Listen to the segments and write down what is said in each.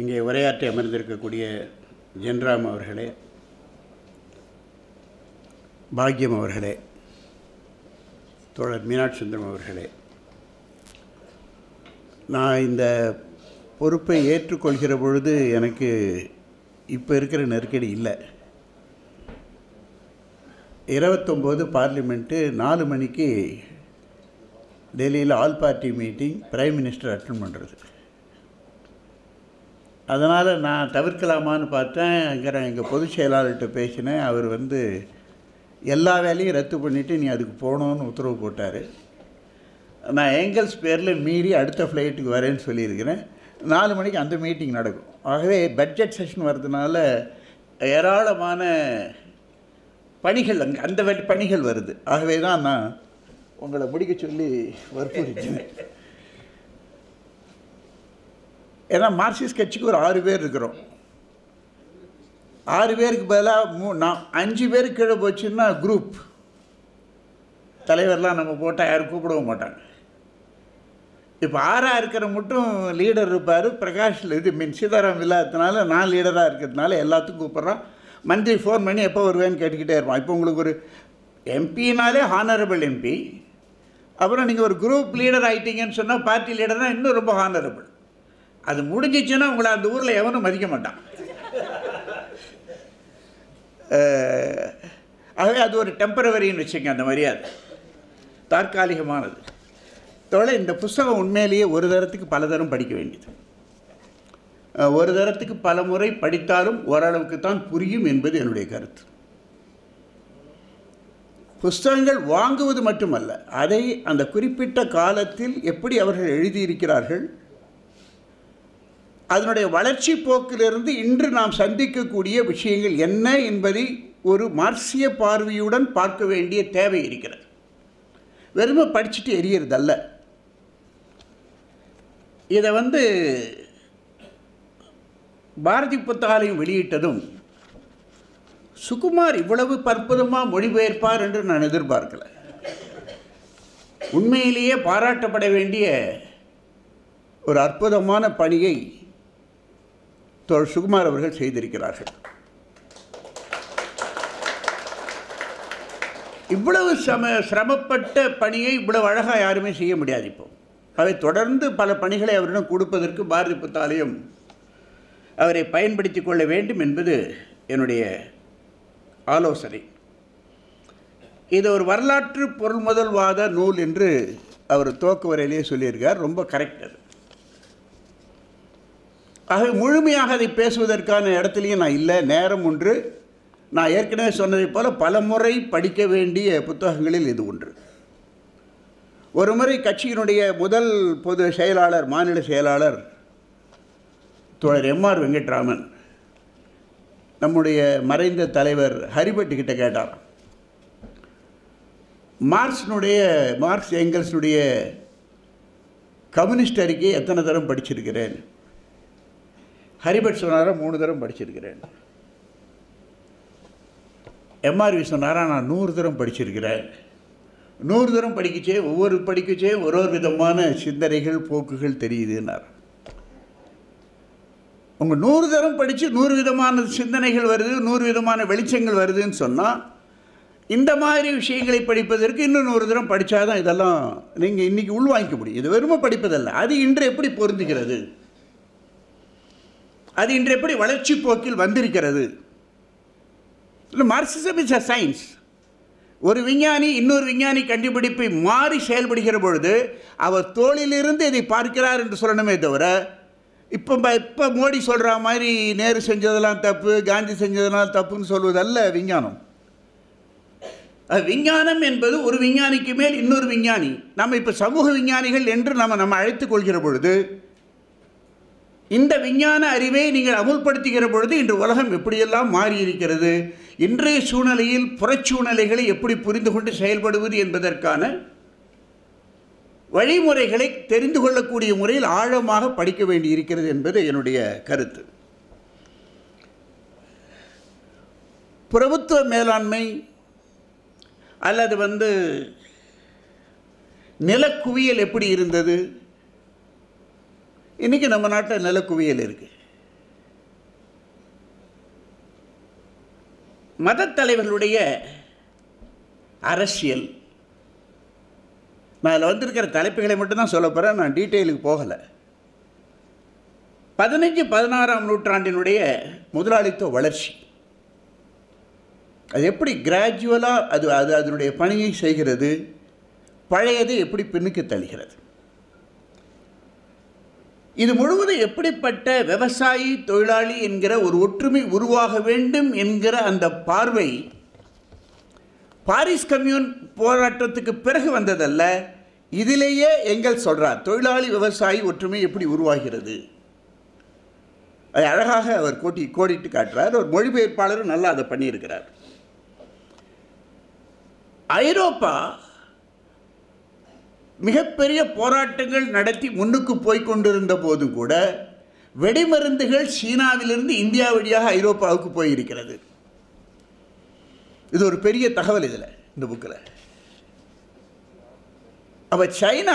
இங்கே உரையாற்றி அமர்ந்திருக்கக்கூடிய ஜென்ராம் அவர்களே பாக்யம் அவர்களே தோழர் மீனாட்சி சுந்தரம் அவர்களே நான் இந்த பொறுப்பை ஏற்றுக்கொள்கிற பொழுது எனக்கு இப்போ இருக்கிற நெருக்கடி இல்லை இருபத்தொம்போது பார்லிமெண்ட்டு நாலு மணிக்கு டெல்லியில் all party meeting prime minister attend பண்ணுறது அதனால் நான் தவிர்க்கலாமான்னு பார்த்தேன் அங்கே எங்கள் பொதுச் செயலாளர்கிட்ட பேசினேன் அவர் வந்து எல்லா வேலையும் ரத்து பண்ணிவிட்டு நீ அதுக்கு போகணுன்னு உத்தரவு போட்டார் நான் ஏங்கல்ஸ் பேரில் மீறி அடுத்த ஃப்ளைட்டுக்கு வரேன்னு சொல்லியிருக்கிறேன் நாலு மணிக்கு அந்த மீட்டிங் நடக்கும் ஆகவே பட்ஜெட் செஷன் வர்றதுனால ஏராளமான பணிகள் அங்கே அந்த வழி பணிகள் வருது ஆகவே தான் நான் உங்களை முடிக்க சொல்லி வற்புறுத்தினேன் ஏன்னா மார்க்சிஸ்ட் கட்சிக்கு ஒரு ஆறு பேர் இருக்கிறோம் ஆறு பேருக்கு பதிலாக மூ நான் அஞ்சு பேருக்கு கீழே போச்சுன்னா குரூப் தலைவர்லாம் நம்ம போட்டால் யாரும் கூப்பிடவும் மாட்டாங்க இப்போ ஆறாக இருக்கிற மட்டும் லீடர் இருப்பார் பிரகாஷ் இது மீன் சீதாராம் இல்லாததுனால நான் லீடராக இருக்கிறதுனால எல்லாத்துக்கும் கூப்பிட்றான் மந்த்லி ஃபோன் பண்ணி எப்போ வருவேன்னு கேட்டுக்கிட்டே இருப்பான் இப்போ உங்களுக்கு ஒரு எம்பினாலே ஹானரபிள் எம்பி அப்புறம் நீங்கள் ஒரு குரூப் லீடர் ஆகிட்டீங்கன்னு சொன்னால் பார்ட்டி லீடர்னால் இன்னும் ரொம்ப ஹானரபிள் அது முடிஞ்சிச்சுன்னா உங்களை அந்த ஊரில் எவனும் மதிக்க மாட்டான் அஹ், ஆகவே அது ஒரு டெம்பரவரின்னு வச்சுங்க அந்த மரியாதை தற்காலிகமானது தோழ இந்த புஸ்தகம் உண்மையிலேயே ஒரு தரத்துக்கு பல தரம் படிக்க வேண்டியது அஹ், ஒரு தரத்துக்கு பல முறை படித்தாலும் ஓரளவுக்கு தான் புரியும் என்பது என்னுடைய கருத்து புஸ்தகங்கள் வாங்குவது மட்டுமல்ல அதை அந்த குறிப்பிட்ட காலத்தில் எப்படி அவர்கள் எழுதியிருக்கிறார்கள் அதனுடைய வளர்ச்சி போக்கிலிருந்து இன்று நாம் சந்திக்கக்கூடிய விஷயங்கள் என்ன என்பதை ஒரு மார்க்சிய பார்வையுடன் பார்க்க வேண்டிய தேவை இருக்கிறது வெறுமை படிச்சுட்டு எரியறதல்ல இதை வந்து பாரதி புத்தகாலயம் வெளியிட்டதும் சுகுமார் இவ்வளவு பற்புதமாக மொழிபெயர்ப்பார் என்று நான் எதிர்பார்க்கல உண்மையிலேயே பாராட்டப்பட வேண்டிய ஒரு அற்புதமான பணியை தோழர் சுகுமார் அவர்கள் செய்திருக்கிறார்கள் இவ்வளவு சம சிரமப்பட்ட பணியை இவ்வளவு அழகாக யாருமே செய்ய முடியாது இப்போ அவை தொடர்ந்து பல பணிகளை அவரிடம் கொடுப்பதற்கு பாரதி புத்தாலயம் அவரை பயன்படுத்தி கொள்ள வேண்டும் என்பது என்னுடைய ஆலோசனை இது ஒரு வரலாற்று பொருள் முதல்வாத நூல் என்று அவர் துவக்க வரையிலேயே சொல்லியிருக்கார் ரொம்ப கரெக்ட் அது ஆகவே முழுமையாக அதை பேசுவதற்கான இடத்துலையும் நான் இல்லை நேரம் ஒன்று நான் ஏற்கனவே சொன்னதைப் போல பல முறை படிக்க வேண்டிய புத்தகங்களில் இது ஒன்று ஒரு முறை கட்சியினுடைய முதல் பொது செயலாளர் மாநில செயலாளர் தோழர் எம்ஆர் வெங்கட்ராமன் நம்முடைய மறைந்த தலைவர் ஹரிபட்டு கிட்ட கேட்டார் மார்க்ஸினுடைய மார்க்ஸ் எங்கல்ஸினுடைய கம்யூனிஸ்ட் அறிக்கை எத்தனை தரம் படிச்சிருக்கிறேன் ஹரிபட் சொன்னாரா மூணு தரம் படிச்சிருக்கிறேன் எம்ஆர்வி சொன்னாரா நான் நூறு தரம் படிச்சிருக்கிறேன் நூறு தரம் படிக்கச்சே ஒவ்வொரு படிக்கச்சே ஒரு ஒரு விதமான சிந்தனைகள் போக்குகள் தெரியுதுன்னார் உங்கள் நூறு தரம் படித்து நூறு விதமான சிந்தனைகள் வருது நூறு விதமான வெளிச்சங்கள் வருதுன்னு சொன்னால் இந்த மாதிரி விஷயங்களை படிப்பதற்கு இன்னும் நூறு தரம் படித்தாதான் இதெல்லாம் நீங்கள் இன்றைக்கி உள்வாங்கிக்க முடியும் இது வெறுமை படிப்பதல்ல அது இன்று எப்படி பொருந்துகிறது அது இன்று எப்படி வளர்ச்சி போக்கில் வந்திருக்கிறது இல்லை மார்க்சிசம் இஸ் அ சயின்ஸ் ஒரு விஞ்ஞானி இன்னொரு விஞ்ஞானி கண்டுபிடிப்பை மாறி செயல்படுகிற பொழுது அவர் தோளிலிருந்து இதை பார்க்கிறார் என்று சொல்லணுமே தவிர இப்போ ப- இப்போ மோடி சொல்கிற மாதிரி நேரு செஞ்சதெல்லாம் தப்பு காந்தி செஞ்சதெல்லாம் தப்புன்னு சொல்வதல்ல விஞ்ஞானம் அது விஞ்ஞானம் என்பது ஒரு விஞ்ஞானிக்கு மேல் இன்னொரு விஞ்ஞானி நம்ம இப்போ சமூக விஞ்ஞானிகள் என்று நம்ம நம்ம அழைத்துக் கொள்கிற பொழுது இந்த விஞ்ஞான அறிவை நீங்கள் அமுல்படுத்துகிற பொழுது இன்று உலகம் எப்படியெல்லாம் மாறி இருக்கிறது இன்றைய சூழ்நிலையில் புறச்சூழ்நிலைகளை எப்படி புரிந்து கொண்டு செயல்படுவது என்பதற்கான வழிமுறைகளை தெரிந்து கொள்ளக்கூடிய முறையில் ஆழமாக படிக்க வேண்டி இருக்கிறது என்பது என்னுடைய கருத்து பிரபுத்துவ மேலாண்மை அல்லது வந்து நிலக்குவியல் எப்படி இருந்தது இன்றைக்கி நம்ம நாட்டில் நிலக்குவியல் இருக்குது மதத் தலைவர்களுடைய அரசியல் நான் அதில் வந்திருக்கிற தலைப்புகளை மட்டும்தான் சொல்ல போகிறேன் நான் டீட்டெயிலுக்கு போகலை பதினஞ்சு பதினாறாம் நூற்றாண்டினுடைய முதலாளித்துவ வளர்ச்சி அது எப்படி கிராஜுவலாக அது அது அதனுடைய பணியை செய்கிறது பழையதை எப்படி பின்னுக்கு தள்ளுகிறது இது முழுவதும் எப்படிப்பட்ட விவசாயி தொழிலாளி என்கிற ஒரு ஒற்றுமை உருவாக வேண்டும் என்கிற அந்த பார்வை பாரிஸ் கம்யூன் போராட்டத்துக்கு பிறகு வந்ததல்ல இதிலேயே எங்கள் சொல்றார் தொழிலாளி விவசாயி ஒற்றுமை எப்படி உருவாகிறது அது அழகாக அவர் கோட்டி கோடிட்டு காட்டுறார் ஒரு மொழிபெயர்ப்பாளரும் நல்லா அதை பண்ணியிருக்கிறார் ஐரோப்பா மிகப்பெரிய போராட்டங்கள் நடத்தி முன்னுக்கு போய் கொண்டிருந்த போதும் கூட வெடிமருந்துகள் சீனாவிலிருந்து இந்தியா வழியாக ஐரோப்பாவுக்கு போயிருக்கிறது இது ஒரு பெரிய தகவல் இதில் இந்த புக்கில் அப்போ சைனா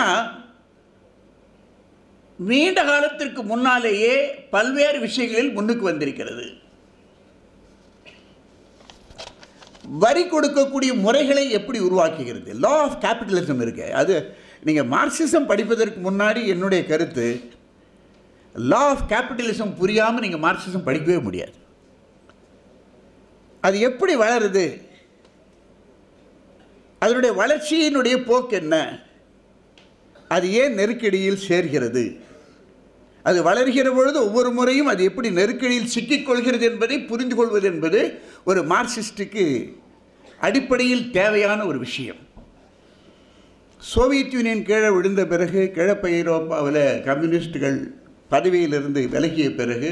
நீண்ட காலத்திற்கு முன்னாலேயே பல்வேறு விஷயங்களில் முன்னுக்கு வந்திருக்கிறது வரி கொடுக்கக்கூடிய முறைகளை எப்படி உருவாக்குகிறது லா ஆஃப் கேபிட்டலிசம் இருக்கு அது நீங்கள் மார்க்சிசம் படிப்பதற்கு முன்னாடி என்னுடைய கருத்து லா ஆஃப் கேபிட்டலிசம் புரியாமல் நீங்கள் மார்க்சிசம் படிக்கவே முடியாது அது எப்படி வளருது அதனுடைய வளர்ச்சியினுடைய போக்கு என்ன அது ஏன் நெருக்கடியில் சேர்கிறது அது வளர்கிற பொழுது ஒவ்வொரு முறையும் அது எப்படி நெருக்கடியில் சிக்கிக்கொள்கிறது என்பதை புரிந்து கொள்வது என்பது ஒரு மார்க்சிஸ்டுக்கு அடிப்படையில் தேவையான ஒரு விஷயம் சோவியத் யூனியன் கீழே விழுந்த பிறகு கிழக்கு ஐரோப்பாவில் கம்யூனிஸ்டுகள் பதவியிலிருந்து விலகிய பிறகு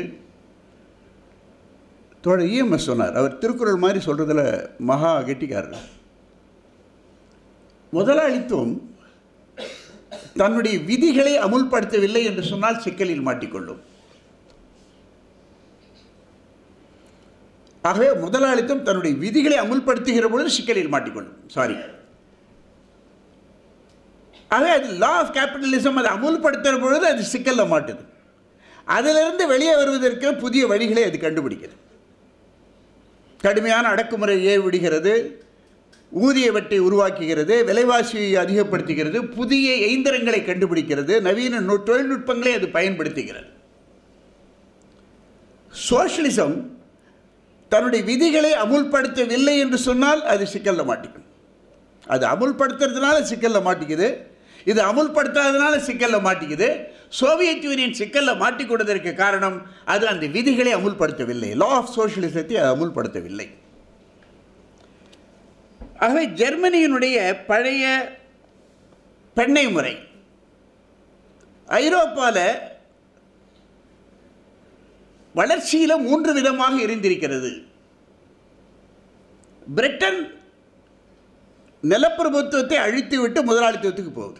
தோழர் இஎம்எஸ் சொன்னார் அவர் திருக்குறள் மாதிரி சொல்கிறதுல மகா கெட்டிக்காரர் முதலாளித்துவம் தன்னுடைய விதிகளை அமுல்படுத்தவில்லை என்று சொன்னால் சிக்கலில் மாட்டிக்கொள்ளும் ஆகவே முதலாளித்துவம் தன்னுடைய விதிகளை அமுல்படுத்துகிற பொழுது சிக்கலில் மாட்டிக்கொள்ளும் சாரி ஆகவே அது லா ஆஃப் கேபிட்டலிசம் அதை அமுல்படுத்துகிற பொழுது அது சிக்கலில் மாட்டுது அதிலிருந்து வெளியே வருவதற்கு புதிய வழிகளை அது கண்டுபிடிக்கிறது கடுமையான அடக்குமுறையை விடுகிறது ஊதிய வெட்டை உருவாக்குகிறது விலைவாசியை அதிகப்படுத்துகிறது புதிய இயந்திரங்களை கண்டுபிடிக்கிறது நவீன நு- தொழில்நுட்பங்களை அது பயன்படுத்துகிறது சோஷலிசம் தன்னுடைய விதிகளை அமுல்படுத்தவில்லை என்று சொன்னால் அது சிக்கலில் மாட்டிக்கும் அது அமுல்படுத்துறதுனால சிக்கலில் மாட்டிக்குது இது அமுல்படுத்தாதனால சிக்கலில் மாட்டிக்குது சோவியத் யூனியன் சிக்கலில் மாட்டிக்கொண்டதற்கு காரணம் அது அந்த விதிகளை அமுல்படுத்தவில்லை லா ஆஃப் சோஷலிசத்தை அது அமுல்படுத்தவில்லை ஆகவே ஜெர்மனியினுடைய பழைய பெண்ணை முறை ஐரோப்பாவில் வளர்ச்சியில் மூன்று விதமாக இருந்திருக்கிறது பிரிட்டன் நிலப்பிரபுத்துவத்தை அழித்துவிட்டு முதலாளித்துவத்துக்கு போகுது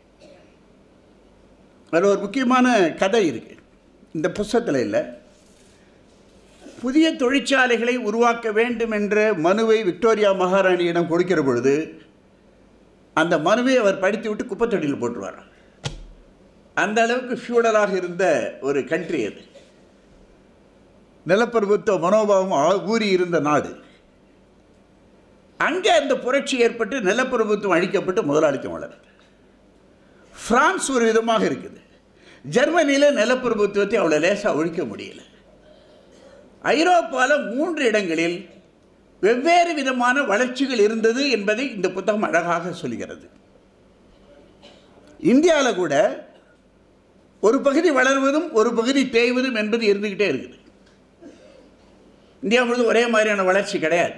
அதில் ஒரு முக்கியமான கதை இருக்கு இந்த புஸ்தகத்தில் இல்லை புதிய தொழிற்சாலைகளை உருவாக்க வேண்டும் என்ற மனுவை விக்டோரியா மகாராணியிடம் கொடுக்கிற பொழுது அந்த மனுவை அவர் படித்து விட்டு குப்பத்தொட்டியில் போட்டுருவார் அந்த அளவுக்கு ஃபியூடலாக இருந்த ஒரு கண்ட்ரி அது நிலப்பிரபுத்துவ மனோபாவம் ஆ- ஊறி இருந்த நாடு அங்கே அந்த புரட்சி ஏற்பட்டு நிலப்பிரபுத்துவம் அழிக்கப்பட்டு முதலாளித்துவம் வளருது பிரான்ஸ் ஒரு விதமாக இருக்குது ஜெர்மனியில் நிலப்பிரபுத்துவத்தை அவ்வளோ லேசாக ஒழிக்க முடியல ஐரோப்பாவில் மூன்று இடங்களில் வெவ்வேறு விதமான வளர்ச்சிகள் இருந்தது என்பதை இந்த புத்தகம் அழகாக சொல்கிறது இந்தியாவில் கூட ஒரு பகுதி வளர்வதும் ஒரு பகுதி தேய்வதும் என்பது இருந்துக்கிட்டே இருக்குது இந்தியா முழுவதும் ஒரே மாதிரியான வளர்ச்சி கிடையாது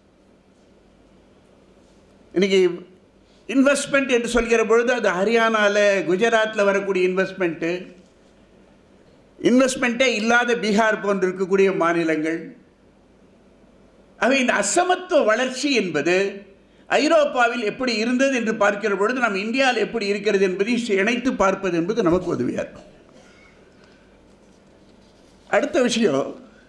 இன்னைக்கு இன்வெஸ்ட்மெண்ட் என்று சொல்கிற பொழுது அது ஹரியானாவில் குஜராத்தில் வரக்கூடிய இன்வெஸ்ட்மெண்ட்டு இன்வெஸ்ட்மெண்ட்டே இல்லாத பீகார் போன்று இருக்கக்கூடிய மாநிலங்கள் ஆக இந்த அசமத்துவ வளர்ச்சி என்பது ஐரோப்பாவில் எப்படி இருந்தது என்று பார்க்கிற பொழுது நாம் இந்தியாவில் எப்படி இருக்கிறது என்பதை இணைத்து பார்ப்பது என்பது நமக்கு உதவியாக இருக்கும் அடுத்த விஷயம்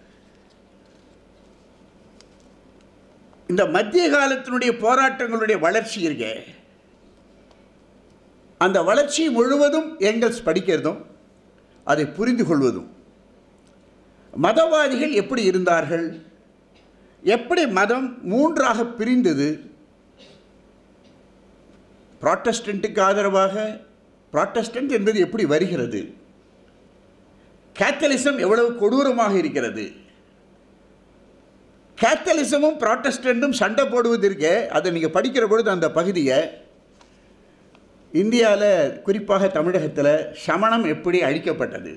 இந்த மத்திய காலத்தினுடைய போராட்டங்களுடைய வளர்ச்சி இருக்கே அந்த வளர்ச்சி முழுவதும் எங்கல்ஸ் படிக்கிறதும் அதை புரிந்து கொள்வதும் மதவாதிகள் எப்படி இருந்தார்கள் எப்படி மதம் மூன்றாக பிரிந்தது ப்ராட்டஸ்டண்ட்டுக்கு ஆதரவாக ப்ராட்டஸ்டன்ட் என்பது எப்படி வருகிறது கேத்தலிசம் எவ்வளவு கொடூரமாக இருக்கிறது கேத்தலிசமும் ப்ராட்டஸ்டண்ட்டும் சண்டை போடுவது இருக்கே அதை நீங்கள் படிக்கிற பொழுது அந்த பகுதியை இந்தியாவில் குறிப்பாக தமிழகத்தில் சமணம் எப்படி அழிக்கப்பட்டது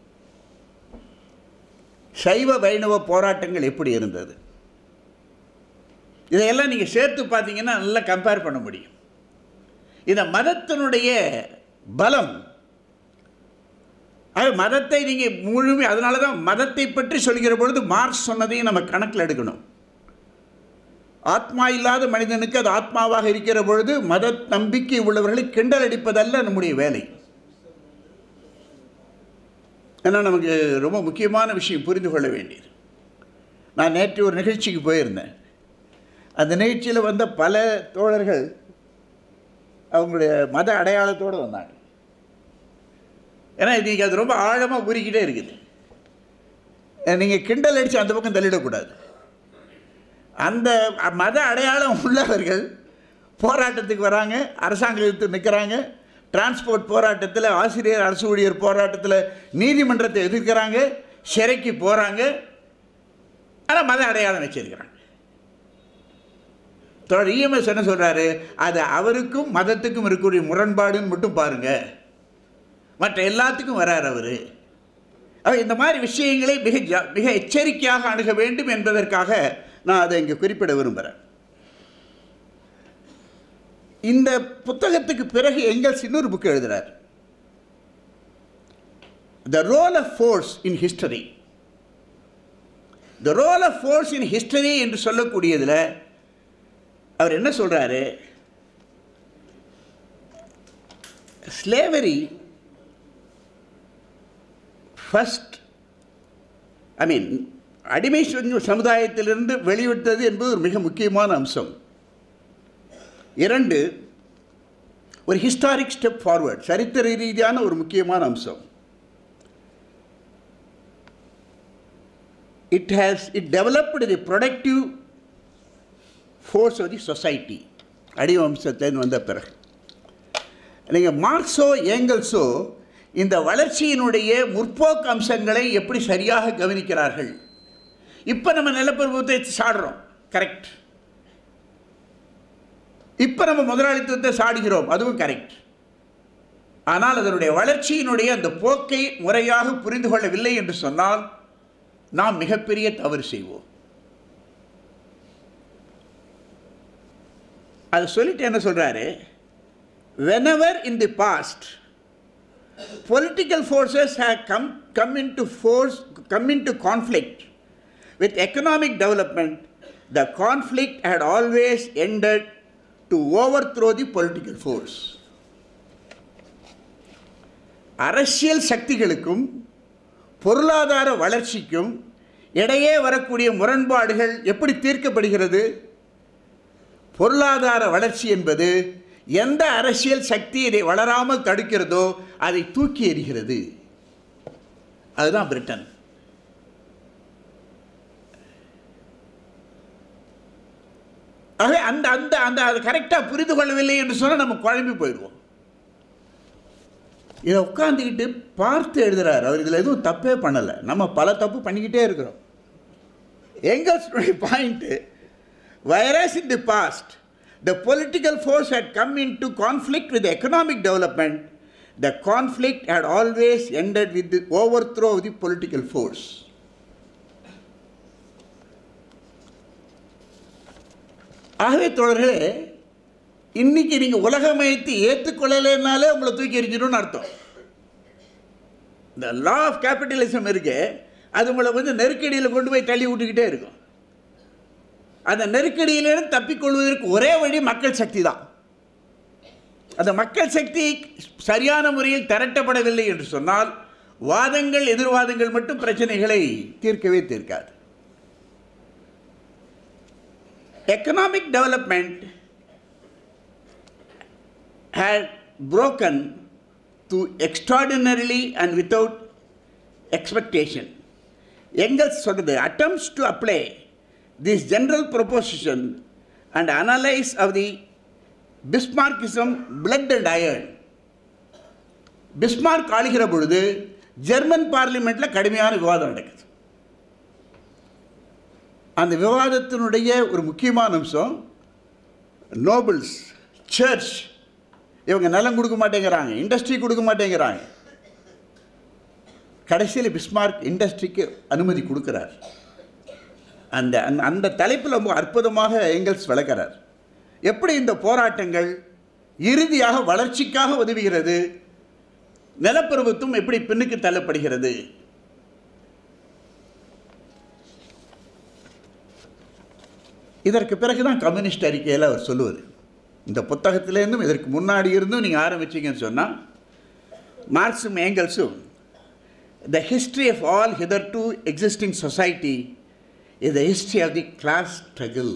சைவ வைணவ போராட்டங்கள் எப்படி இருந்தது இதையெல்லாம் நீங்கள் சேர்த்து பார்த்தீங்கன்னா நல்லா கம்பேர் பண்ண முடியும் இந்த மதத்தினுடைய பலம் அது மதத்தை நீங்கள் முழுமை அதனால தான் மதத்தை பற்றி சொல்கிற பொழுது மார்க்ஸ் சொன்னதையும் நம்ம கணக்கில் எடுக்கணும் ஆத்மா இல்லாத மனிதனுக்கு அது ஆத்மாவாக இருக்கிற பொழுது மத நம்பிக்கை உள்ளவர்களை கிண்டல் அடிப்பதல்ல நம்முடைய வேலை ஏன்னா நமக்கு ரொம்ப முக்கியமான விஷயம் புரிந்து கொள்ள வேண்டியது நான் நேற்று ஒரு நிகழ்ச்சிக்கு போயிருந்தேன் அந்த நிகழ்ச்சியில் வந்த பல தோழர்கள் அவங்களுடைய மத அடையாளத்தோடு வந்தாங்க ஏன்னா இன்றைக்கி அது ரொம்ப ஆழமாக உருக்கிட்டே இருக்குது நீங்கள் கிண்டல் அடித்து அந்த பக்கம் தள்ளிடக்கூடாது அந்த மத அடையாளம் உள்ளவர்கள் போராட்டத்துக்கு வராங்க அரசாங்கத்துக்கு நிற்கிறாங்க டிரான்ஸ்போர்ட் போராட்டத்தில் ஆசிரியர் அரசு ஊழியர் போராட்டத்தில் நீதிமன்றத்தை எதிர்க்கிறாங்க சிறைக்கு போகிறாங்க ஆனால் மத அடையாளம் வச்சிருக்கிறாங்க தொடர் இஎம்எஸ் என்ன சொல்கிறாரு அது அவருக்கும் மதத்துக்கும் இருக்கக்கூடிய முரண்பாடுன்னு மட்டும் பாருங்கள் மற்ற எல்லாத்துக்கும் வரார் அவர் அவர் இந்த மாதிரி விஷயங்களை மிக ஜா மிக எச்சரிக்கையாக அணுக வேண்டும் என்பதற்காக நான் அதை இங்கே குறிப்பிட விரும்புகிறேன் இந்த புத்தகத்துக்கு பிறகு எங்கல்ஸ் இன்னொரு புக் எழுதுகிறார் the role of force in history the role of force in history என்று சொல்லக்கூடியதில் அவர் என்ன சொல்கிறாரு ஸ்லேவரி ஃபஸ்ட் ஐ மீன் அடிமை சமுதாயத்திலிருந்து வெளிவிட்டது என்பது ஒரு மிக முக்கியமான அம்சம் இரண்டு ஒரு ஹிஸ்டாரிக் ஸ்டெப் ஃபார்வர்ட் சரித்திர ரீதியான ஒரு முக்கியமான அம்சம் it has it developed the productive force of the society அடிவம்சத்திலேருந்து வந்த பிறகு நீங்கள் மார்க்ஸோ ஏங்கல்ஸோ இந்த வளர்ச்சியினுடைய முற்போக்கு அம்சங்களை எப்படி சரியாக கவனிக்கிறார்கள் இப்போ நம்ம நிலப்பிரபுத்தை சாடுறோம் கரெக்ட் இப்போ நம்ம முதலாளித்துவத்தை சாடுகிறோம் அதுவும் கரெக்ட் ஆனால் அதனுடைய வளர்ச்சியினுடைய அந்த போக்கை முறையாக புரிந்து கொள்ளவில்லை என்று சொன்னால் நாம் மிகப்பெரிய தவறு செய்வோம் அது சொல்லிட்டு என்ன சொல்கிறாரு whenever in the past political forces have come, come into force, come into conflict with economic development, the conflict had always ended to overthrow the political force. அரசியல் சக்திகளுக்கும் பொருளாதார வளர்ச்சிக்கும் இடையே வரக்கூடிய முரண்பாடுகள் எப்படி தீர்க்கப்படுகிறது பொருளாதார வளர்ச்சி என்பது எந்த அரசியல் சக்தி இதை வளராமல் தடுக்கிறதோ அதை தூக்கி எறிகிறது அதுதான் பிரிட்டன் ஆகவே அந்த அந்த அந்த அதை கரெக்டாக புரிந்து கொள்ளவில்லை என்று சொன்னால் நம்ம குழம்பி போயிடுவோம் இதை உட்காந்துக்கிட்டு பார்த்து எழுதுறாரு அவர் இதில் எதுவும் தப்பே பண்ணலை நம்ம பல தப்பு பண்ணிக்கிட்டே இருக்கிறோம் எங்கல்ஸுடைய point whereas in the past the political force had come into conflict with economic development, the conflict had always ended with the overthrow of the political force. ஆகவே தோழர்களே இன்னைக்கு நீங்கள் உலகமயத்தை ஏற்றுக்கொள்ளலைன்னாலே உங்களை தூக்கி எறிஞ்சிடும்னு அர்த்தம் இந்த லா ஆஃப் கேபிட்டலிசம் இருக்கு அது உங்களை வந்து நெருக்கடியில் கொண்டு போய் தள்ளி விட்டுக்கிட்டே இருக்கும் அந்த நெருக்கடியிலிருந்து தப்பிக்கொள்வதற்கு ஒரே வழி மக்கள் சக்தி தான் அந்த மக்கள் சக்தி சரியான முறையில் திரட்டப்படவில்லை என்று சொன்னால் வாதங்கள் எதிர்வாதங்கள் மட்டும் பிரச்சனைகளை தீர்க்கவே தீர்க்காது economic development had broken to extraordinarily and without expectation. Engels சொல்றது attempts to apply this general proposition and analyze of the Bismarckism blood and iron. Bismarck ஆளுகிற பொழுது ஜெர்மன் பார்லிமெண்ட்டில் கடுமையான விவாதம் நடக்குது அந்த விவாதத்தினுடைய ஒரு முக்கியமான அம்சம் நோபல்ஸ் சர்ச் இவங்க நிலம் கொடுக்க மாட்டேங்கிறாங்க இண்டஸ்ட்ரி கொடுக்க மாட்டேங்கிறாங்க கடைசியில் பிஸ்மார்க் இண்டஸ்ட்ரிக்கு அனுமதி கொடுக்குறார் அந்த அந்த அந்த தலைப்பில் ரொம்ப அற்புதமாக எங்கல்ஸ் விளக்கிறார் எப்படி இந்த போராட்டங்கள் இறுதியாக வளர்ச்சிக்காக உதவுகிறது நிலப்பிரபுத்துவம் எப்படி பின்னுக்கு தள்ளப்படுகிறது இதற்கு பிறகு தான் கம்யூனிஸ்ட் அறிக்கையில் அவர் சொல்லுவது இந்த புத்தகத்திலேருந்தும் இதற்கு முன்னாடி இருந்தும் நீங்கள் ஆரம்பிச்சீங்கன்னு சொன்னால் மார்க்ஸும் ஏங்கல்ஸும் the history of all hitherto existing society is the history of the class struggle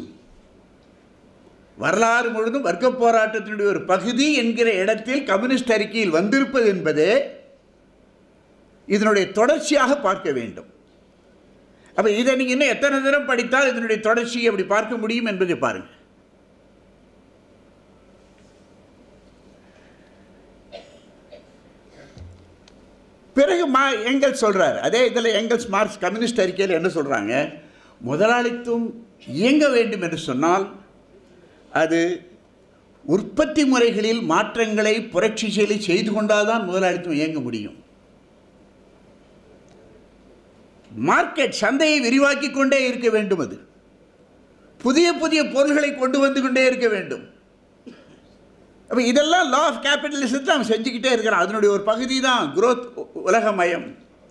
வரலாறு முழுதும் வர்க்க போராட்டத்தினுடைய ஒரு பகுதி என்கிற இடத்தில் கம்யூனிஸ்ட் அறிக்கையில் வந்திருப்பது என்பது இதனுடைய தொடர்ச்சியாக பார்க்க வேண்டும் அப்போ இதை நீங்கள் இன்னும் எத்தனை தரம் படித்தால் இதனுடைய தொடர்ச்சியை அப்படி பார்க்க முடியும் என்பதை பாருங்கள் பிறகு மா எங்கல் சொல்கிறார் அதே இதில் எங்கல்ஸ் மார்க்ஸ் கம்யூனிஸ்ட் அறிக்கையில் என்ன சொல்கிறாங்க முதலாளித்துவம் இயங்க வேண்டும் என்று சொன்னால் அது உற்பத்தி முறைகளில் மாற்றங்களை புரட்சிகளை செய்து கொண்டால்தான் முதலாளித்துவம் இயங்க முடியும் மார்க்கெட் சந்தையை விரிவாக்கி கொண்டே இருக்க வேண்டும் அது புதிய புதிய பொருள்களை கொண்டு வந்து கொண்டே இருக்க வேண்டும் அப்போ இதெல்லாம் லா ஆஃப் கேபிட்டலிசத்தை அவன் செஞ்சுக்கிட்டே இருக்கிறான் அதனுடைய ஒரு பகுதி தான் குரோத் உலகமயம்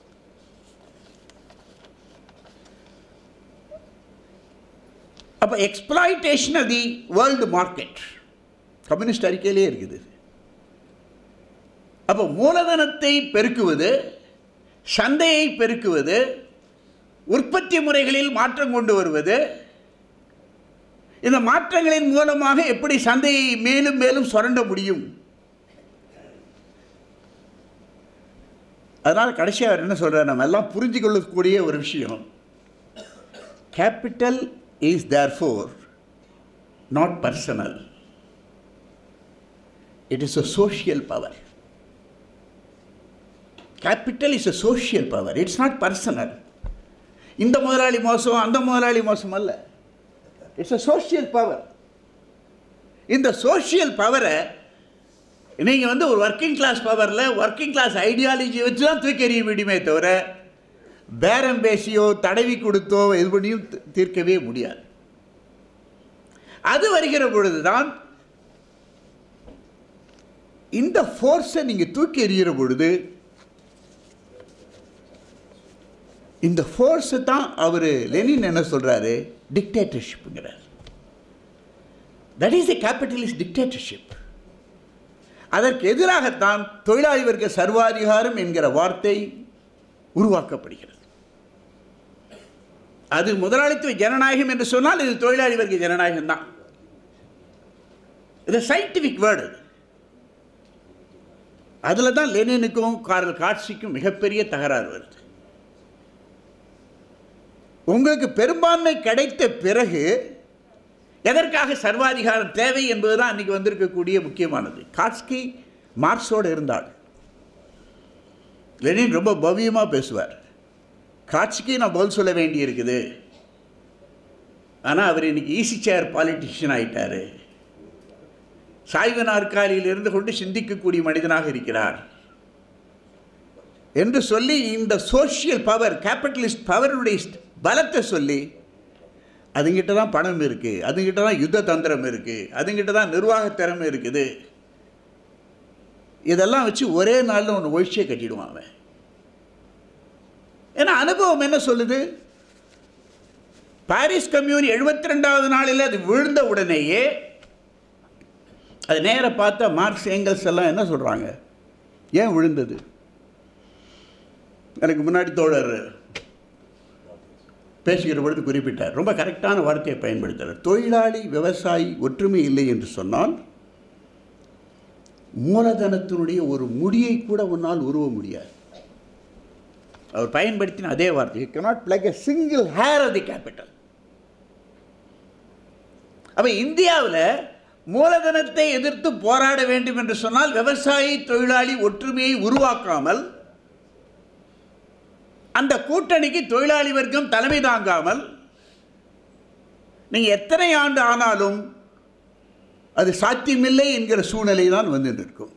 அப்போ exploitation of the world market communist அறிக்கையிலே இருக்குது அப்போ மூலதனத்தை பெருக்குவது சந்தையை பெருக்குவது உற்பத்தி முறைகளில் மாற்றம் கொண்டு வருவது இந்த மாற்றங்களின் மூலமாக எப்படி சந்தையை மேலும் மேலும் சுரண்ட முடியும் அதனால் கடைசியாக அவர் என்ன சொல்கிறார் நம்ம எல்லாம் புரிஞ்சு கொள்ளக்கூடிய ஒரு விஷயம் capital is therefore not personal it is a social power capital is a social power it's not personal இந்த முதலாளி மோசம் அந்த முதலாளி மோசம் அல்ல இட்ஸ் அ சோஷியல் பவர் இந்த சோஷியல் பவரை நீங்கள் வந்து ஒரு ஒர்க்கிங் கிளாஸ் பவரில் ஒர்க்கிங் கிளாஸ் ஐடியாலஜி வச்சு தான் தூக்கி எறிய முடியுமே தவிர பேரம் பேசியோ தடவி கொடுத்தோ இது பண்ணியும் தீ- தீர்க்கவே முடியாது அது வருகிற பொழுது தான் இந்த ஃபோர்ஸை நீங்கள் தூக்கி எறிகிற பொழுது இந்த ஃபோர்ஸை தான் அவர் லெனின் என்ன சொல்கிறாரு டிக்டேட்டர்ஷிப்புங்கிறார் that is a capitalist dictatorship அதற்கு எதிராகத்தான் தொழிலாளி வர்க்க சர்வாதிகாரம் என்கிற வார்த்தை உருவாக்கப்படுகிறது அது முதலாளித்துவ ஜனநாயகம் என்று சொன்னால் இது தொழிலாளி வர்க்க ஜனநாயகம் தான் இது சயின்டிஃபிக் வேர்டு அது அதில் தான் லெனினுக்கும் கார்ல் காட்சிக்கும் மிகப்பெரிய தகராறு வருது உங்களுக்கு பெரும்பான்மை கிடைத்த பிறகு எதற்காக சர்வாதிகாரம் தேவை என்பதுதான் அன்றைக்கி வந்திருக்கக்கூடிய முக்கியமானது காட்ஸ்கி மார்க்ஸோடு இருந்தாள் லெனின் ரொம்ப பவ்யமாக பேசுவார் காட்சிக்கு நான் பதில் சொல்ல வேண்டி இருக்குது ஆனால் அவர் இன்னைக்கு ஈசி சேர் பாலிட்டிஷியன் ஆயிட்டாரு சாய்வு நாற்காலியில் இருந்து கொண்டு சிந்திக்கக்கூடிய மனிதனாக இருக்கிறார் என்று சொல்லி இந்த சோஷியல் பவர் கேபிட்டலிஸ்ட் பவருடைய பலத்தை சொல்லி அதுங்கிட்ட தான் பணம் இருக்குது அதுங்கிட்ட தான் யுத்த தந்திரம் இருக்குது அதுங்கிட்ட தான் நிர்வாக திறமை இருக்குது இதெல்லாம் வச்சு ஒரே நாளில் ஒன்று ஒழிச்சே கட்டிடுவான் அவன் ஏன்னா அனுபவம் என்ன சொல்லுது பாரிஸ் கம்யூன் எழுபத்தி ரெண்டாவது நாளில் அது விழுந்த உடனேயே அது நேர பார்த்தா மார்க்ஸ் ஏங்கல்ஸ் எல்லாம் என்ன சொல்கிறாங்க ஏன் விழுந்தது எனக்கு முன்னாடி தோழர் பேசுகிற பொழுது குறிப்பிட்டார் ரொம்ப கரெக்டான வார்த்தையை பயன்படுத்துகிறார் தொழிலாளி விவசாயி ஒற்றுமை இல்லை என்று சொன்னால் மூலதனத்தினுடைய ஒரு முடியை கூட உன்னால் உருவ முடியாது அவர் பயன்படுத்தின அதே வார்த்தை you cannot plug a single hair of the capital அப்போ இந்தியாவில் மூலதனத்தை எதிர்த்து போராட வேண்டும் என்று சொன்னால் விவசாயி தொழிலாளி ஒற்றுமையை உருவாக்காமல் அந்த கூட்டணிக்கு தொழிலாளி வர்க்கம் தலைமை தாங்காமல் நீங்கள் எத்தனை ஆண்டு ஆனாலும் அது சாத்தியமில்லை என்கிற சூழ்நிலை தான் வந்து நிற்கும்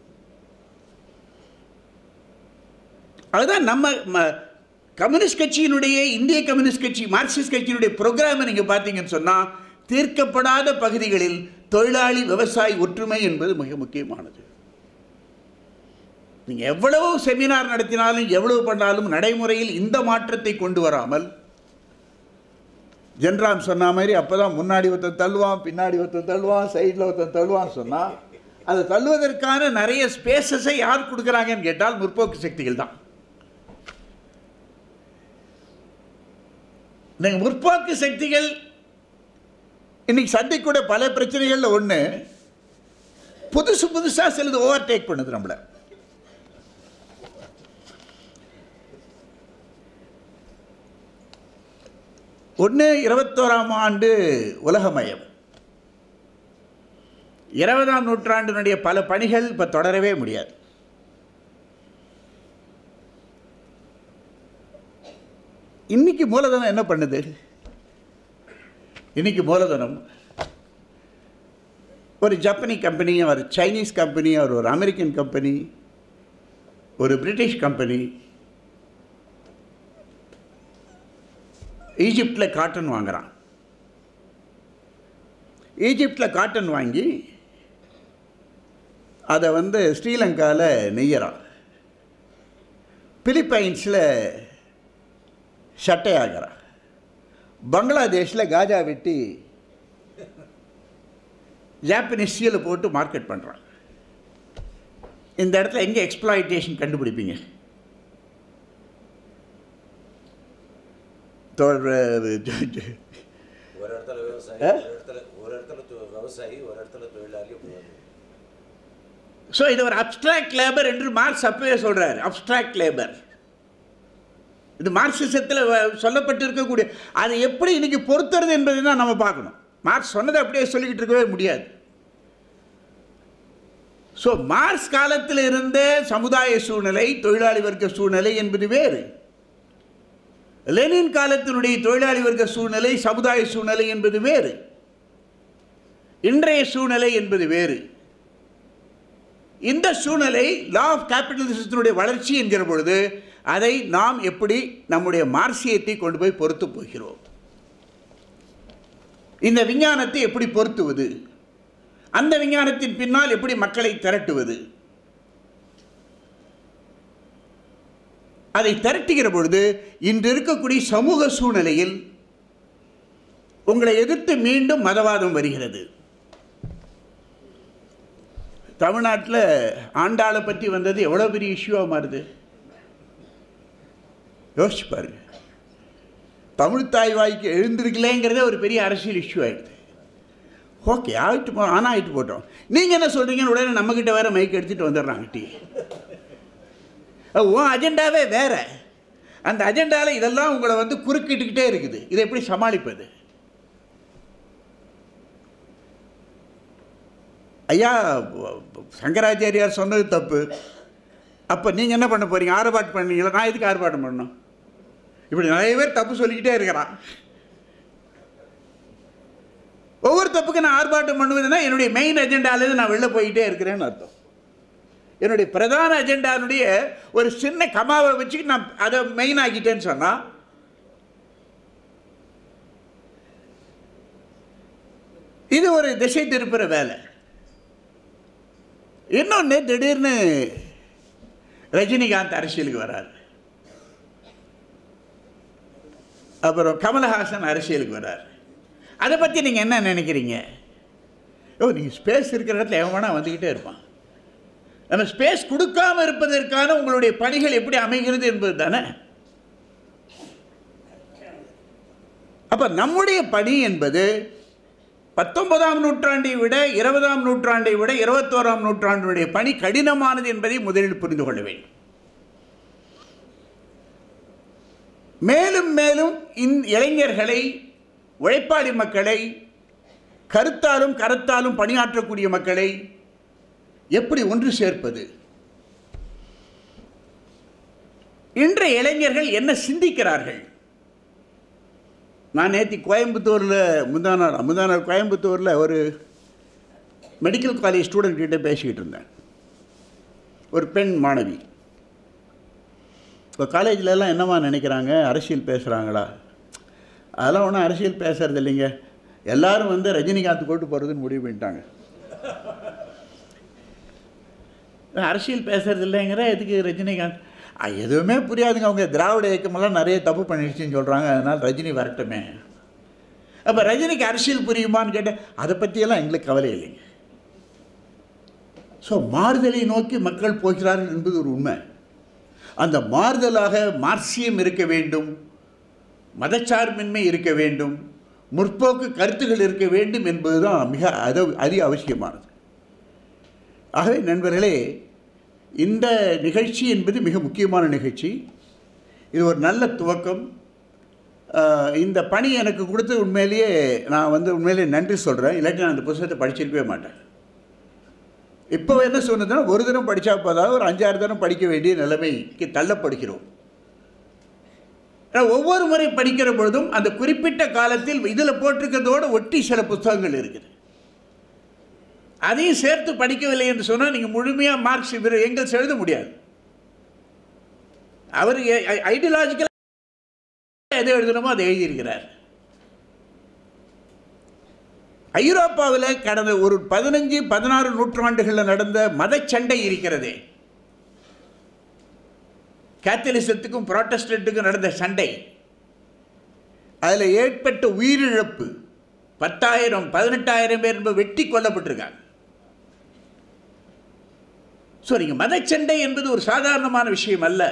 அதுதான் நம்ம ம- கம்யூனிஸ்ட் கட்சியினுடைய இந்திய கம்யூனிஸ்ட் கட்சி மார்க்சிஸ்ட் கட்சியினுடைய ப்ரோக்ராமை நீங்கள் பார்த்தீங்கன்னு சொன்னால் தீர்க்கப்படாத பகுதிகளில் தொழிலாளி விவசாயி ஒற்றுமை என்பது மிக முக்கியமானது நீங்கள் எவ்வளவு செமினார் நடத்தினாலும் எவ்வளவு பண்ணாலும் நடைமுறையில் இந்த மாற்றத்தை கொண்டு வராமல் ஜென்ராம் சொன்ன மாதிரி அப்போ தான் முன்னாடி ஒருத்தன் தள்ளுவான் பின்னாடி ஒருத்தன் தள்ளுவான் சைடில் ஒருத்தன் தள்ளுவான்னு சொன்னால் அதை தள்ளுவதற்கான நிறைய ஸ்பேசஸை யார் கொடுக்குறாங்கன்னு கேட்டால் முற்போக்கு சக்திகள் தான் நீங்கள் முற்போக்கு சக்திகள் இன்னைக்கு சந்திக்கூட பல பிரச்சனைகளில் ஒன்று புதுசு புதுசாக சிலது ஓவர்டேக் பண்ணுது நம்மளை ஒன்று இருபத்தோராம் ஆண்டு உலகமயம் இருபதாம் நூற்றாண்டினுடைய பல பணிகள் இப்போ தொடரவே முடியாது இன்னைக்கு மூலதனம் என்ன பண்ணுது இன்னைக்கு மூலதனம் ஒரு ஜப்பனி கம்பெனி ஒரு சைனீஸ் கம்பெனி ஒரு ஒரு அமெரிக்கன் கம்பெனி ஒரு பிரிட்டிஷ் கம்பெனி ஈஜிப்டில் காட்டன் வாங்குறான் ஈஜிப்டில் காட்டன் வாங்கி அதை வந்து ஸ்ரீலங்காவில் நெய்யறான் பிலிப்பைன்ஸில் சட்டையாகிறான் பங்களாதேஷில் காஜா வெட்டி ஜாப்பனீஸ் சீலை போட்டு மார்க்கெட் பண்ணுறான் இந்த இடத்துல எங்கே எக்ஸ்ப்ளாய்டேஷன் கண்டுபிடிப்பீங்க தொடர் ஒரு இடத்துல விவசாயி ஆ? ஒரு இடத்துல ஒரு இடத்துல தொ- விவசாயி ஒரு இடத்துல தொழிலாளி போவாங்க. ஸோ இது ஒரு அப்ஸ்ட்ராக்ட் லேபர் என்று மார்க்ஸ் அப்பவே சொல்கிறார் அப்ஸ்ட்ராக்ட் லேபர் இது மார்க்சிசத்தில் சொல்லப்பட்டிருக்கக்கூடிய அதை எப்படி இன்னைக்கு பொறுத்துறது என்பதை தான் நம்ம பார்க்கணும் மார்க்ஸ் சொன்னதை அப்படியே சொல்லிக்கிட்டு இருக்கவே முடியாது ஸோ மார்க்ஸ் காலத்தில் இருந்த சமுதாய சூழ்நிலை தொழிலாளி வர்க்க சூழ்நிலை என்பது வேறு லெனின் காலத்தினுடைய தொழிலாளி வர்க்க சூழ்நிலை சமுதாய சூழ்நிலை என்பது வேறு இன்றைய சூழ்நிலை என்பது வேறு இந்த சூழ்நிலை லா ஆஃப் கேபிட்டலிசத்தினுடைய வளர்ச்சி என்கிற பொழுது அதை நாம் எப்படி நம்முடைய மார்சியத்தை கொண்டு போய் பொறுத்து போகிறோம் இந்த விஞ்ஞானத்தை எப்படி பொருத்துவது அந்த விஞ்ஞானத்தின் பின்னால் எப்படி மக்களை திரட்டுவது அதை திரட்டுகிற பொழுது இன்று இருக்கக்கூடிய சமூக சூழ்நிலையில் உங்களை எதிர்த்து மீண்டும் மதவாதம் வருகிறது தமிழ்நாட்டில் ஆண்டாளை பற்றி வந்தது எவ்வளோ பெரிய இஷ்யூவாக மாறுது யோசிச்சு பாருங்க தமிழ் தாய்வாய்க்கு எழுந்திருக்கலேங்கிறதே ஒரு பெரிய அரசியல் இஷ்யூ ஆயிடுது ஓகே ஆகிட்டு போ ஆனால் ஆகிட்டு போட்டோம் நீங்கள் என்ன சொல்கிறீங்கன்னு உடனே நம்மக்கிட்ட வேற மைக் எடுத்துகிட்டு வந்துடுறாங்க டீ உன் அஜெண்டாவே வேற அந்த அஜெண்டாவில் இதெல்லாம் உங்களை வந்து குறுக்கிட்டுக்கிட்டே இருக்குது இதை எப்படி சமாளிப்பது ஐயா சங்கராச்சாரியார் சொன்னது தப்பு அப்போ நீங்கள் என்ன பண்ண போகிறீங்க ஆர்ப்பாட்டம் பண்ணீங்களா நான் எதுக்கு ஆர்ப்பாட்டம் பண்ணணும் இப்படி நிறைய பேர் தப்பு சொல்லிக்கிட்டே இருக்கிறான் ஒவ்வொரு தப்புக்கு நான் ஆர்ப்பாட்டம் பண்ணுவதுன்னா என்னுடைய மெயின் அஜெண்டாலேருந்து நான் வெளில போயிட்டே இருக்கிறேன்னு அர்த்தம் என்னுடைய பிரதான அஜெண்டானுடைய ஒரு சின்ன கமாவை வச்சுக்கிட்டு நான் அதை மெயின் ஆக்கிட்டேன்னு சொன்னால் இது ஒரு திசை திருப்புற வேலை இன்னொன்று திடீர்னு ரஜினிகாந்த் அரசியலுக்கு வராரு அப்புறம் கமலஹாசன் அரசியலுக்கு வராரு அதை பற்றி நீங்கள் என்ன நினைக்கிறீங்க ஓ நீங்கள் ஸ்பேஸ் இருக்கிற இடத்துல எவன் வேணா வந்துக்கிட்டே இருப்பான் நம்ம ஸ்பேஸ் கொடுக்காம இருப்பதற்கான உங்களுடைய பணிகள் எப்படி அமைகிறது என்பது தானே அப்போ நம்முடைய பணி என்பது பத்தொன்பதாம் நூற்றாண்டை விட இருபதாம் நூற்றாண்டை விட இருபத்தோராம் நூற்றாண்டினுடைய பணி கடினமானது என்பதை முதலில் புரிந்து கொள்ள வேண்டும் மேலும் மேலும் இந் இளைஞர்களை உழைப்பாளி மக்களை கருத்தாலும் கரத்தாலும் பணியாற்றக்கூடிய மக்களை எப்படி ஒன்று சேர்ப்பது இன்றைய இளைஞர்கள் என்ன சிந்திக்கிறார்கள் நான் நேற்று கோயம்புத்தூரில் முந்தா நாள் முந்தா நாள் கோயம்புத்தூரில் ஒரு மெடிக்கல் காலேஜ் ஸ்டூடெண்ட் கிட்ட பேசிக்கிட்டு இருந்தேன் ஒரு பெண் மாணவி இப்போ காலேஜில் எல்லாம் என்னவா நினைக்கிறாங்க அரசியல் பேசுகிறாங்களா அதெல்லாம் ஒன்றும் அரசியல் பேசுறது இல்லைங்க எல்லாரும் வந்து ரஜினிகாந்த் கூட்டு போகிறதுன்னு முடிவு பண்ணிட்டாங்க அரசியல் பேசுறது இல்லைங்கிற எதுக்கு ரஜினிகாந்த் அ, எதுவுமே புரியாதுங்க அவங்க திராவிட இயக்கமெல்லாம் நிறைய தப்பு பண்ணிடுச்சுன்னு சொல்கிறாங்க அதனால் ரஜினி வரட்டுமே அப்போ ரஜினிக்கு அரசியல் புரியுமான்னு கேட்டேன் அதை பற்றியெல்லாம் எங்களுக்கு கவலை இல்லைங்க ஸோ மாறுதலை நோக்கி மக்கள் போகிறார்கள் என்பது ஒரு உண்மை அந்த மாறுதலாக மார்க்சியம் இருக்க வேண்டும் மதச்சார்பின்மை இருக்க வேண்டும் முற்போக்கு கருத்துகள் இருக்க வேண்டும் என்பதுதான் மிக அத அதி அவசியமானது ஆகவே நண்பர்களே இந்த நிகழ்ச்சி என்பது மிக முக்கியமான நிகழ்ச்சி இது ஒரு நல்ல துவக்கம் ஆஹ், இந்த பணி எனக்கு கொடுத்து உண்மையிலேயே நான் வந்து உண்மையிலேயே நன்றி சொல்கிறேன் இல்லாட்டி நான் அந்த புத்தகத்தை படிச்சிருக்கவே மாட்டேன் இப்போ என்ன சொன்னதுன்னா ஒரு தினம் படித்தா போதாவது ஒரு அஞ்சாறு தினம் படிக்க வேண்டிய நிலைமைக்கு தள்ளப்படுகிறோம் ஆனா, ஒவ்வொரு முறை படிக்கிற பொழுதும் அந்த குறிப்பிட்ட காலத்தில் இதில் போட்டிருக்கிறதோடு ஒட்டி சில புத்தகங்கள் இருக்குது அதையும் சேர்த்து படிக்கவில்லை என்று சொன்னால் நீங்கள் முழுமையாக மார்க்ஸ் இவர் எங்கல்ஸ் எழுத முடியாது அவர் ஐடியாலஜிக்கல் எதை எழுதணுமோ அதை எழுதியிருக்கிறார் ஐரோப்பாவில் கடந்த ஒரு பதினஞ்சு பதினாறு நூற்றாண்டுகளில் நடந்த மதச்சண்டை இருக்கிறதே கேத்தலிசத்துக்கும் புராட்டஸ்டன்ட்டுக்கும் நடந்த சண்டை அதில் ஏற்பட்ட உயிரிழப்பு பத்தாயிரம் பதினெட்டாயிரம் பேர் என்பது வெட்டி கொல்லப்பட்டிருக்காங்க ஸோ நீங்கள் மதச்சண்டை என்பது ஒரு சாதாரணமான விஷயம் அல்ல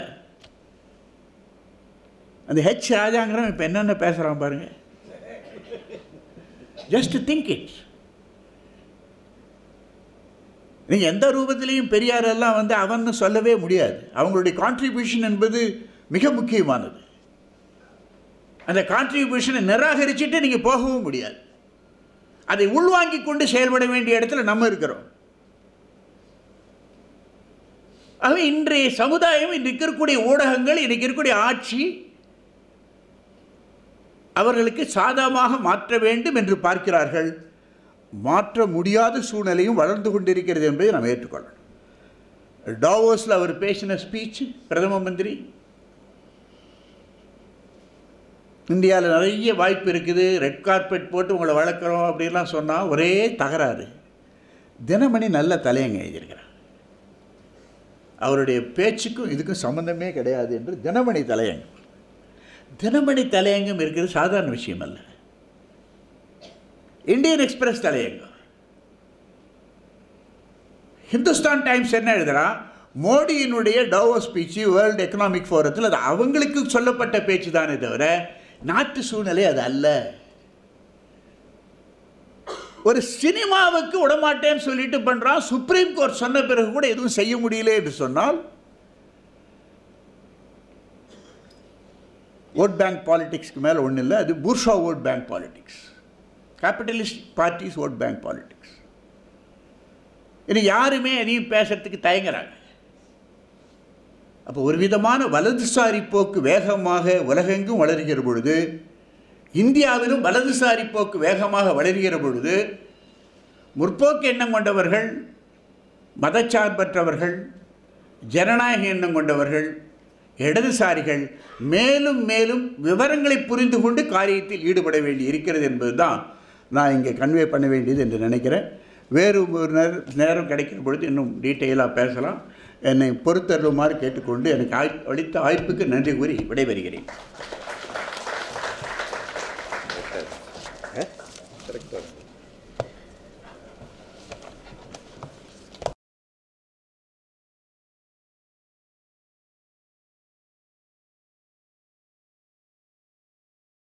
அந்த ஹெச் ராஜாங்கிறவன் இப்போ என்னென்ன பேசுகிறான் பாருங்க ஜஸ்ட் திங்க் இட் நீங்கள் எந்த ரூபத்திலையும் பெரியாரெல்லாம் வந்து அவன்னு சொல்லவே முடியாது அவங்களுடைய கான்ட்ரிபியூஷன் என்பது மிக முக்கியமானது அந்த கான்ட்ரிபியூஷனை நிராகரிச்சுட்டு நீங்கள் போகவும் முடியாது அதை உள்வாங்கிக் கொண்டு செயல்பட வேண்டிய இடத்துல நம்ம இருக்கிறோம் ஆகவே இன்றைய சமுதாயம் இன்றைக்கு இருக்கக்கூடிய ஊடகங்கள் இன்றைக்கு இருக்கக்கூடிய ஆட்சி அவர்களுக்கு சாதகமாக மாற்ற வேண்டும் என்று பார்க்கிறார்கள் மாற்ற முடியாத சூழ்நிலையும் வளர்ந்து கொண்டிருக்கிறது என்பதை நாம் ஏற்றுக்கொள்ளணும் டாவோஸில் அவர் பேசின ஸ்பீச் பிரதம மந்திரி இந்தியாவில் நிறைய வாய்ப்பு இருக்குது ரெட் கார்பெட் போட்டு உங்களை வளர்க்குறோம் அப்படின்லாம் சொன்னால் ஒரே தகராறு தினமணி நல்ல தலையங்க எழுதியிருக்கிறார் அவருடைய பேச்சுக்கும் இதுக்கும் சம்பந்தமே கிடையாது என்று தினமணி தலையங்கம் தினமணி தலையங்கம் இருக்கிறது சாதாரண விஷயம் அல்ல இந்தியன் எக்ஸ்பிரஸ் தலையங்கம் ஹிந்துஸ்தான் டைம்ஸ் என்ன எழுதுறான் மோடியினுடைய டவோ ஸ்பீச்சு வேர்ல்டு எக்கனாமிக் ஃபோரத்தில் அது அவங்களுக்கு சொல்லப்பட்ட பேச்சு தானே தவிர நாட்டு சூழ்நிலை அது அல்ல ஒரு சினிமாவுக்கு விடமாட்டேன்னு சொல்லிட்டு பண்ணுறான் சுப்ரீம் கோர்ட் சொன்ன பிறகு கூட எதுவும் செய்ய முடியல என்று சொன்னால் ஓட் பேங்க் பாலிடிக்ஸ்க்கு மேலே ஒன்றும் இல்லை அது bourgeois vote bank politics capitalist parties vote bank politics இது யாருமே எதையும் பேசுறதுக்கு தயங்குறாங்க அப்போ ஒரு விதமான வலதுசாரி போக்கு வேகமாக உலகெங்கும் வளர்கிற பொழுது இந்தியாவிலும் வலதுசாரி போக்கு வேகமாக வளர்கிற பொழுது முற்போக்கு எண்ணம் கொண்டவர்கள் மதச்சார்பற்றவர்கள் ஜனநாயக எண்ணம் கொண்டவர்கள் இடதுசாரிகள் மேலும் மேலும் விவரங்களை புரிந்து கொண்டு காரியத்தில் ஈடுபட வேண்டி இருக்கிறது என்பதுதான் நான் இங்கே கன்வே பண்ண வேண்டியது என்று நினைக்கிறேன் வேறு ஒரு நேர- நேரம் கிடைக்கிற பொழுது இன்னும் டீட்டெயிலாக பேசலாம் என்னை பொறுத்தருளுமாறு கேட்டுக்கொண்டு எனக்கு ஆய் அளித்த வாய்ப்புக்கு நன்றி கூறி விடைபெறுகிறேன் கரெக்டாக